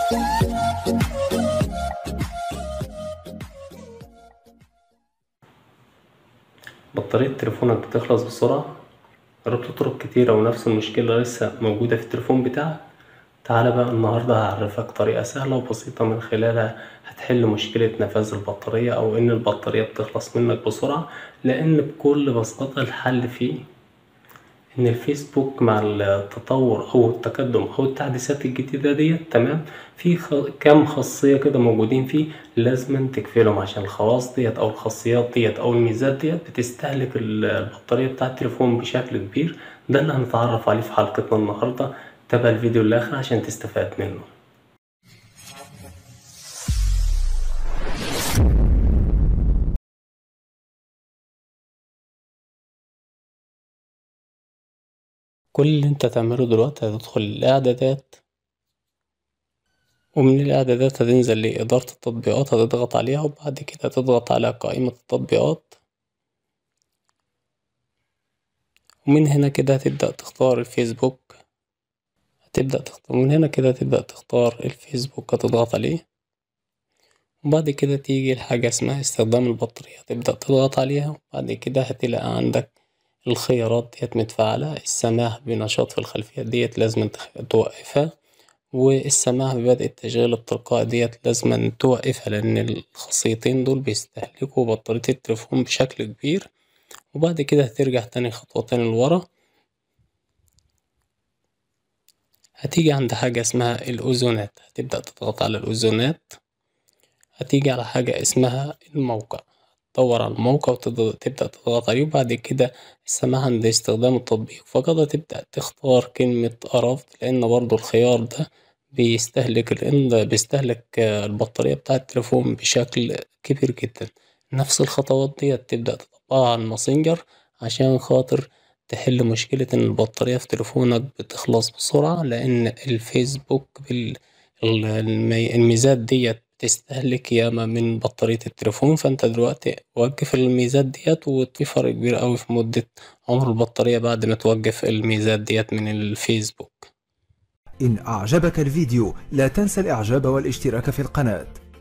بطارية تليفونك بتخلص بسرعة جربت طرق كتيرة ونفس المشكلة لسه موجودة في التليفون بتاعك تعالى بقى النهاردة هعرفك طريقة سهلة وبسيطة من خلالها هتحل مشكلة نفاذ البطارية أو إن البطارية بتخلص منك بسرعة لأن بكل بساطة الحل فيه إن الفيسبوك مع التطور أو التقدم أو التحديثات الجديدة ديت تمام في خ... كام خاصية كده موجودين فيه لازما تقفلهم عشان الخواص ديت أو الخاصيات ديت أو الميزات ديت بتستهلك البطارية بتاع التليفون بشكل كبير ده اللي هنتعرف عليه في حلقتنا النهاردة تابع الفيديو للآخر عشان تستفاد منه كل اللي انت تعمله دلوقتي هتدخل الإعدادات ومن الإعدادات هتنزل لإدارة التطبيقات هتضغط عليها وبعد كده تضغط على قائمة التطبيقات ومن هنا كده هتبدأ تختار الفيسبوك هتبدأ تختار من هنا كده تبدأ تختار الفيسبوك هتضغط عليه وبعد كده تيجي الحاجة اسمها استخدام البطارية تبدأ تضغط عليها وبعد كده هتلاقي عندك الخيارات ديت متفعلة السماح بنشاط في الخلفية ديت لازم توقفها والسماح ببدء التشغيل التلقائي ديت لازم توقفها لأن الخاصيتين دول بيستهلكوا بطارية التليفون بشكل كبير وبعد كده هترجع تاني خطوتين لورا هتيجي عند حاجة اسمها الأوزونات هتبدأ تضغط على الأوزونات هتيجي على حاجة اسمها الموقع تدور على الموقع وتبدأ تضغط عليه وبعد كده السماح عند استخدام التطبيق فقط هتبدأ تختار كلمة أرافت لأن برضو الخيار ده بيستهلك لأن بيستهلك البطارية بتاع التليفون بشكل كبير جدا نفس الخطوات دي تبدأ تطبقها على الماسنجر عشان خاطر تحل مشكلة إن البطارية في تليفونك بتخلص بسرعة لأن الفيسبوك بالميزات ديت بتستهلك ياما من بطارية التليفون فانت دلوقتي وقف الميزات ديت وفي فرق كبير اوي في مدة عمر البطارية بعد ما توقف الميزات ديت من الفيسبوك إن أعجبك الفيديو لا تنسى الإعجاب والاشتراك في القناة